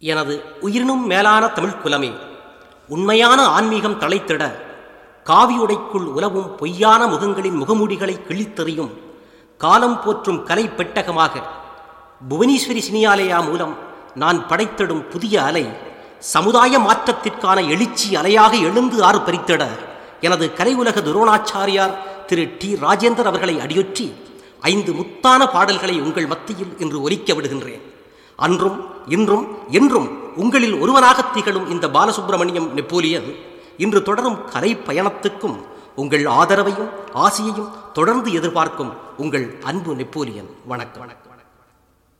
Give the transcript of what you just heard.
எனது உயிரினும் மேலான தமிழ் குலமே உண்மையான ஆன்மீகம் தழைத்திட காவியுடைக்குள் உலவும் பொய்யான முகங்களின் முகமூடிகளை கிழித்தெறியும் காலம் போற்றும் கலை பெட்டகமாக புவனேஸ்வரி சினியாலயா மூலம் நான் படைத்திடும் புதிய அலை சமுதாய மாற்றத்திற்கான எழுச்சி அலையாக எழுந்து ஆறு பறித்திட எனது கலை உலக துரோணாச்சாரியார் திரு டி ராஜேந்தர் அவர்களை அடியொற்றி ஐந்து முத்தான பாடல்களை உங்கள் மத்தியில் இன்று ஒலிக்க விடுகின்றேன் அன்றும் இன்றும் என்றும் உங்களில் ஒருவனாக திகழும் இந்த பாலசுப்பிரமணியம் நெப்போலியன் இன்று தொடரும் கலை பயணத்துக்கும் உங்கள் ஆதரவையும் ஆசையையும் தொடர்ந்து எதிர்பார்க்கும் உங்கள் அன்பு நெப்போலியன் வணக்கம் வணக்கம்